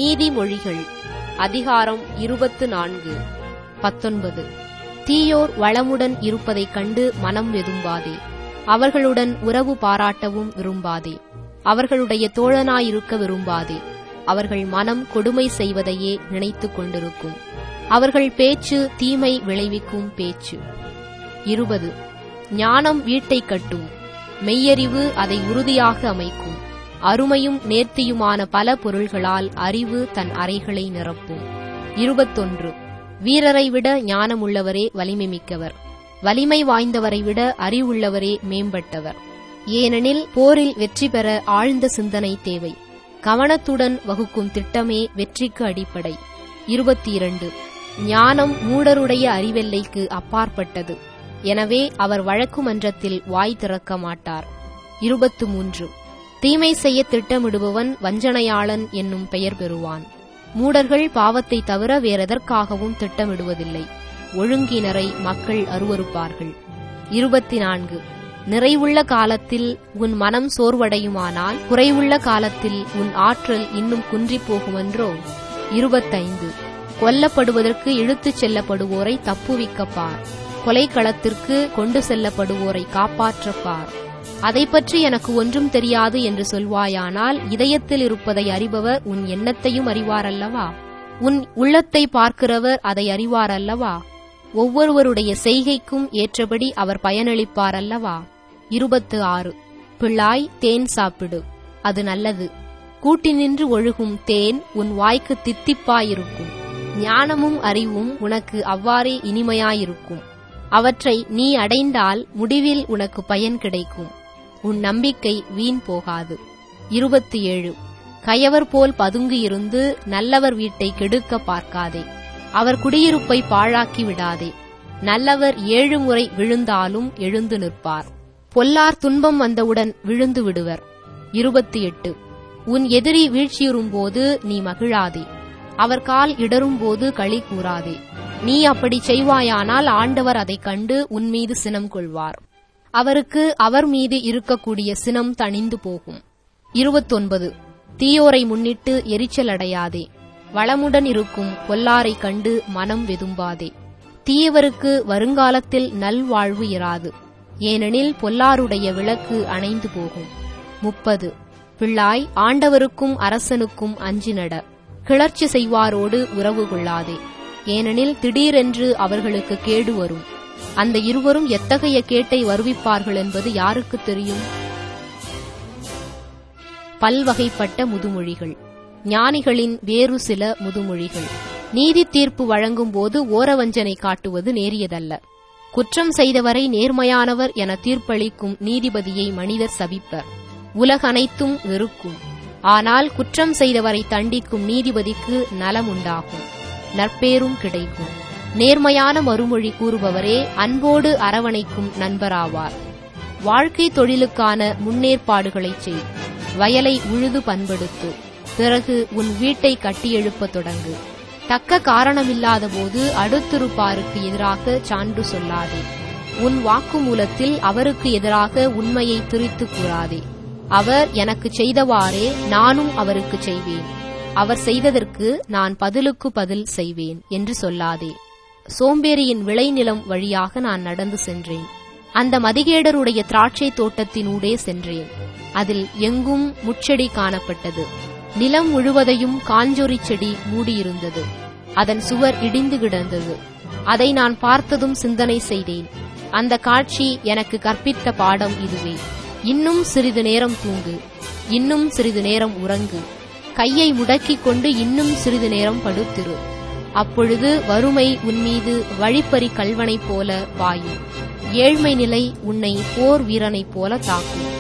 நீதிமொழிகள் அதிகாரம் இருபத்து நான்கு பத்தொன்பது தீயோர் வளமுடன் இருப்பதைக் கண்டு மனம் வெதும்பாதே அவர்களுடன் உறவு பாராட்டவும் விரும்பாதே அவர்களுடைய தோழனாயிருக்க விரும்பாதே அவர்கள் மனம் கொடுமை செய்வதையே நினைத்துக் கொண்டிருக்கும் அவர்கள் பேச்சு தீமை விளைவிக்கும் பேச்சு இருபது ஞானம் வீட்டைக் கட்டும் மெய்யறிவு அதை உறுதியாக அமைக்கும் அருமையும் நேர்த்தியுமான பல பொருள்களால் அறிவு தன் அறைகளை நிரப்பும் இருபத்தொன்று வீரரை விட ஞானமுள்ளவரே வலிமை மிக்கவர் வலிமை வாய்ந்தவரை விட அறிவுள்ளவரே மேம்பட்டவர் ஏனெனில் போரில் வெற்றி பெற ஆழ்ந்த சிந்தனை தேவை கவனத்துடன் வகுக்கும் திட்டமே வெற்றிக்கு அடிப்படை இருபத்தி இரண்டு ஞானம் மூடருடைய அறிவெல்லைக்கு அப்பாற்பட்டது எனவே அவர் வழக்கு மன்றத்தில் வாய் திறக்க மாட்டார் இருபத்து மூன்று தீமை செய்ய திட்டமிடுபவன் வஞ்சனையாளன் என்னும் பெயர் பெறுவான் மூடர்கள் பாவத்தை தவிர வேறெதற்காகவும் திட்டமிடுவதில்லை ஒழுங்கினரை மக்கள் அருவருப்பார்கள் இருபத்தி நான்கு நிறைவுள்ள காலத்தில் உன் மனம் சோர்வடையுமானால் குறைவுள்ள காலத்தில் உன் ஆற்றல் இன்னும் குன்றிப் போகுமென்றோ இருபத்தைந்து கொல்லப்படுவதற்கு இழுத்துச் செல்லப்படுவோரை தப்புவிக்கப்பார் கொலைக்களத்திற்கு கொண்டு செல்லப்படுவோரை காப்பாற்றப்பார் அதை பற்றி எனக்கு ஒன்றும் தெரியாது என்று சொல்வாயானால் இதயத்தில் இருப்பதை அறிபவர் உன் எண்ணத்தையும் அறிவாரல்லவா உன் உள்ளத்தை பார்க்கிறவர் அதை அறிவாரல்லவா ஒவ்வொருவருடைய செய்கைக்கும் ஏற்றபடி அவர் பயனளிப்பார் அல்லவா இருபத்து ஆறு பிள்ளாய் தேன் சாப்பிடு அது நல்லது கூட்டினின்று ஒழுகும் தேன் உன் வாய்க்கு தித்திப்பாயிருக்கும் ஞானமும் அறிவும் உனக்கு அவ்வாறே இனிமையாயிருக்கும் அவற்றை நீ அடைந்தால் முடிவில் உனக்கு பயன் கிடைக்கும் உன் நம்பிக்கை வீண் போகாது இருபத்தி ஏழு கயவர் போல் பதுங்கியிருந்து நல்லவர் வீட்டை கெடுக்க பார்க்காதே அவர் குடியிருப்பை பாழாக்கி விடாதே நல்லவர் ஏழு முறை விழுந்தாலும் எழுந்து நிற்பார் பொல்லார் துன்பம் வந்தவுடன் விழுந்து விடுவர் இருபத்தி எட்டு உன் எதிரி வீழ்ச்சியுறும்போது நீ மகிழாதே அவர் கால் இடரும்போது களி கூறாதே நீ அப்படி செய்வாயானால் ஆண்டவர் அதைக் கண்டு உன் மீது சினம் கொள்வார் அவருக்கு அவர் மீது இருக்கக்கூடிய சினம் தணிந்து போகும் இருபத்தொன்பது தீயோரை முன்னிட்டு எரிச்சல் அடையாதே வளமுடன் இருக்கும் பொல்லாரைக் கண்டு மனம் வெதும்பாதே தீயவருக்கு வருங்காலத்தில் நல்வாழ்வு இராது ஏனெனில் பொல்லாருடைய விளக்கு அணைந்து போகும் முப்பது பிள்ளாய் ஆண்டவருக்கும் அரசனுக்கும் அஞ்சி நட கிளர்ச்சி செய்வாரோடு உறவு கொள்ளாதே ஏனெனில் திடீரென்று அவர்களுக்கு கேடு வரும் அந்த இருவரும் எத்தகைய கேட்டை வருவிப்பார்கள் என்பது யாருக்கு தெரியும் பல்வகைப்பட்ட முதுமொழிகள் ஞானிகளின் வேறு சில முதுமொழிகள் நீதி தீர்ப்பு வழங்கும் போது ஓரவஞ்சனை காட்டுவது நேரியதல்ல குற்றம் செய்தவரை நேர்மையானவர் என தீர்ப்பளிக்கும் நீதிபதியை மனிதர் சபிப்பர் உலகனைத்தும் வெறுக்கும் ஆனால் குற்றம் செய்தவரை தண்டிக்கும் நீதிபதிக்கு நலம் உண்டாகும் நற்பேரும் கிடைக்கும் நேர்மையான மறுமொழி கூறுபவரே அன்போடு அரவணைக்கும் நண்பராவார் வாழ்க்கை தொழிலுக்கான முன்னேற்பாடுகளைச் செய் வயலை உழுது பண்படுத்து பிறகு உன் வீட்டை கட்டியெழுப்பத் தொடங்கு தக்க காரணமில்லாத போது அடுத்திருப்பாருக்கு எதிராக சான்று சொல்லாதே உன் வாக்குமூலத்தில் அவருக்கு எதிராக உண்மையை திரித்து கூறாதே அவர் எனக்கு செய்தவாறே நானும் அவருக்கு செய்வேன் அவர் செய்ததற்கு நான் பதிலுக்கு பதில் செய்வேன் என்று சொல்லாதே சோம்பேறியின் விளைநிலம் வழியாக நான் நடந்து சென்றேன் அந்த மதிகேடருடைய திராட்சை தோட்டத்தினூடே சென்றேன் அதில் எங்கும் முச்செடி காணப்பட்டது நிலம் முழுவதையும் காஞ்சொரி செடி மூடியிருந்தது அதன் சுவர் இடிந்து கிடந்தது அதை நான் பார்த்ததும் சிந்தனை செய்தேன் அந்த காட்சி எனக்கு கற்பித்த பாடம் இதுவே இன்னும் சிறிது நேரம் தூங்கு இன்னும் சிறிது நேரம் உறங்கு கையை முடக்கிக் கொண்டு இன்னும் சிறிது நேரம் படுத்திரு அப்பொழுது வறுமை உன்மீது வழிப்பறி கல்வனைப் போல பாயும் ஏழ்மை நிலை உன்னை போர் வீரனைப் போல தாக்கும்